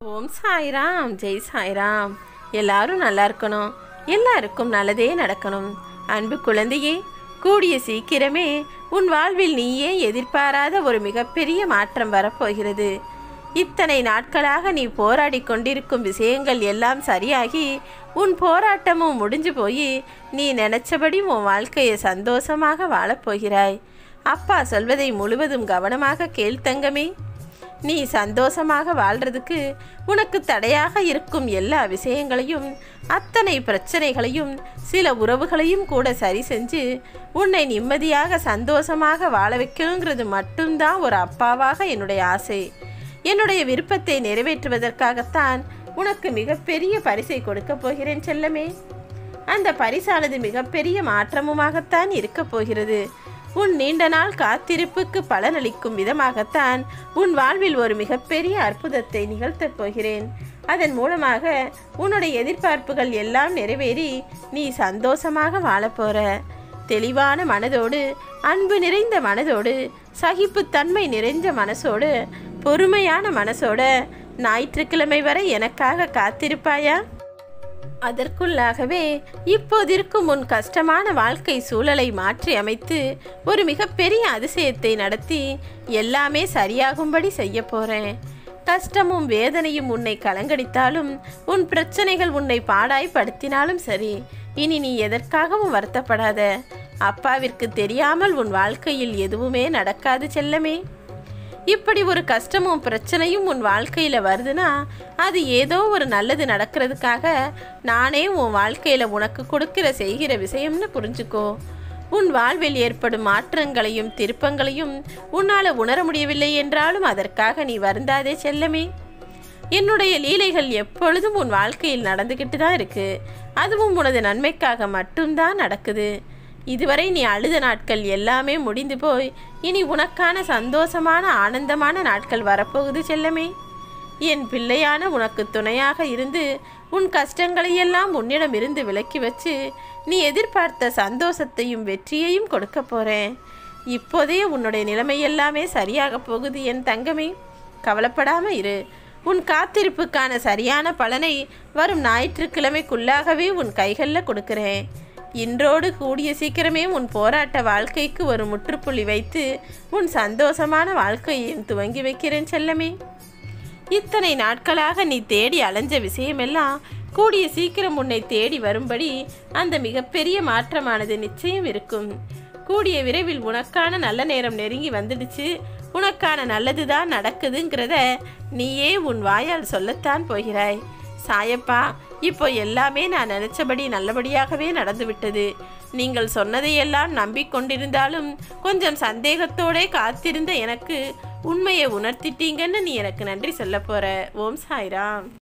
ஓம் சாய்ராம் ஜெய் சாய்ராம் எல்லாரும் நல்லா இருக்கணும் எல்லாருக்கும் நல்லதே நடக்கணும் அன்பு குழந்தையே கூடிய சீக்கிரமே உன் வாழ்வில் நீயே எதிர்பாராத ஒரு மிகப்பெரிய மாற்றம் வரப்போகிறது இத்தனை நாட்களாக நீ போராடி கொண்டிருக்கும் விஷயங்கள் எல்லாம் சரியாகி உன் போராட்டமும் முடிஞ்சு போய் நீ நினைச்சபடி உன் வாழ்க்கையை சந்தோஷமாக வாழப்போகிறாய் அப்பா சொல்வதை முழுவதும் கவனமாக கேள் தங்கமே நீ சந்தோஷமாக வாழ்றதுக்கு உனக்கு தடையாக இருக்கும் எல்லா விஷயங்களையும் அத்தனை பிரச்சனைகளையும் சில உறவுகளையும் கூட சரி செஞ்சு உன்னை நிம்மதியாக சந்தோஷமாக வாழ வைக்கணுங்கிறது மட்டும்தான் ஒரு அப்பாவாக என்னுடைய ஆசை என்னுடைய விருப்பத்தை நிறைவேற்றுவதற்காகத்தான் உனக்கு மிகப்பெரிய பரிசை கொடுக்கப் போகிறேன் செல்லமே அந்த பரிசானது மிகப்பெரிய மாற்றமுமாகத்தான் இருக்கப் போகிறது உன் நீண்ட நாள் காத்திருப்புக்கு பலனளிக்கும் விதமாகத்தான் உன் வாழ்வில் ஒரு மிகப்பெரிய அற்புதத்தை நிகழ்த்தப் போகிறேன் அதன் மூலமாக உன்னுடைய எதிர்பார்ப்புகள் எல்லாம் நிறைவேறி நீ சந்தோஷமாக வாழப்போற தெளிவான மனதோடு அன்பு நிறைந்த மனதோடு சகிப்புத்தன்மை நிறைந்த மனசோடு பொறுமையான மனசோட ஞாயிற்றுக்கிழமை வரை எனக்காக காத்திருப்பாயா அதற்குள்ளாகவே இப்போதிருக்கும் உன் கஷ்டமான வாழ்க்கை சூழலை மாற்றி அமைத்து ஒரு மிகப்பெரிய அதிசயத்தை நடத்தி எல்லாமே சரியாகும்படி செய்ய போறேன் கஷ்டமும் வேதனையும் உன்னை கலங்கடித்தாலும் உன் பிரச்சனைகள் உன்னை பாடாய்படுத்தினாலும் சரி இனி நீ எதற்காகவும் வருத்தப்படாத அப்பாவிற்கு தெரியாமல் உன் வாழ்க்கையில் எதுவுமே நடக்காது செல்லமே இப்படி ஒரு கஷ்டமும் பிரச்சனையும் உன் வாழ்க்கையில் வருதுன்னா அது ஏதோ ஒரு நல்லது நடக்கிறதுக்காக நானே உன் வாழ்க்கையில் உனக்கு கொடுக்கிற செய்கிற விஷயம்னு புரிஞ்சுக்கோ உன் வாழ்வில் ஏற்படும் மாற்றங்களையும் திருப்பங்களையும் உன்னால் உணர முடியவில்லை என்றாலும் அதற்காக நீ வருந்தாதே செல்லமே என்னுடைய லீலைகள் எப்பொழுதும் உன் வாழ்க்கையில் நடந்துக்கிட்டு தான் இருக்கு அதுவும் உனது நன்மைக்காக மட்டும்தான் நடக்குது இதுவரை நீ அழுத நாட்கள் எல்லாமே முடிந்து போய் இனி உனக்கான சந்தோஷமான ஆனந்தமான நாட்கள் வரப்போகுது செல்லமே என் பிள்ளையான உனக்கு துணையாக இருந்து உன் கஷ்டங்களையெல்லாம் உன்னிடம் இருந்து விலக்கி வச்சு நீ எதிர்பார்த்த சந்தோஷத்தையும் வெற்றியையும் கொடுக்க போறேன் இப்போதே உன்னுடைய நிலைமை எல்லாமே சரியாக போகுது என் தங்கமே கவலைப்படாம இரு உன் காத்திருப்புக்கான சரியான பலனை வரும் ஞாயிற்றுக்கிழமைக்குள்ளாகவே உன் கைகளில் கொடுக்குறேன் இன்றோடு கூடிய சீக்கிரமே உன் போராட்ட வாழ்க்கைக்கு ஒரு முற்றுப்புள்ளி வைத்து உன் சந்தோஷமான வாழ்க்கையையும் துவங்கி வைக்கிறேன் செல்லமே இத்தனை நாட்களாக நீ தேடி அலைஞ்ச விஷயமெல்லாம் கூடிய சீக்கிரம் உன்னை தேடி வரும்படி அந்த மிகப்பெரிய மாற்றமானது நிச்சயம் இருக்கும் கூடிய விரைவில் உனக்கான நல்ல நேரம் நெருங்கி வந்துடுச்சு உனக்கான நல்லதுதான் நடக்குதுங்கிறத நீயே உன் வாயால் சொல்லத்தான் போகிறாய் சாயப்பா இப்போ எல்லாமே நான் நினைச்சபடி நல்லபடியாகவே நடந்துவிட்டது நீங்கள் சொன்னதையெல்லாம் நம்பிக்கொண்டிருந்தாலும் கொஞ்சம் சந்தேகத்தோடே காத்திருந்த எனக்கு உண்மையை உணர்த்திட்டீங்கன்னு நீ எனக்கு நன்றி சொல்ல போற ஓம் சாய்ராம்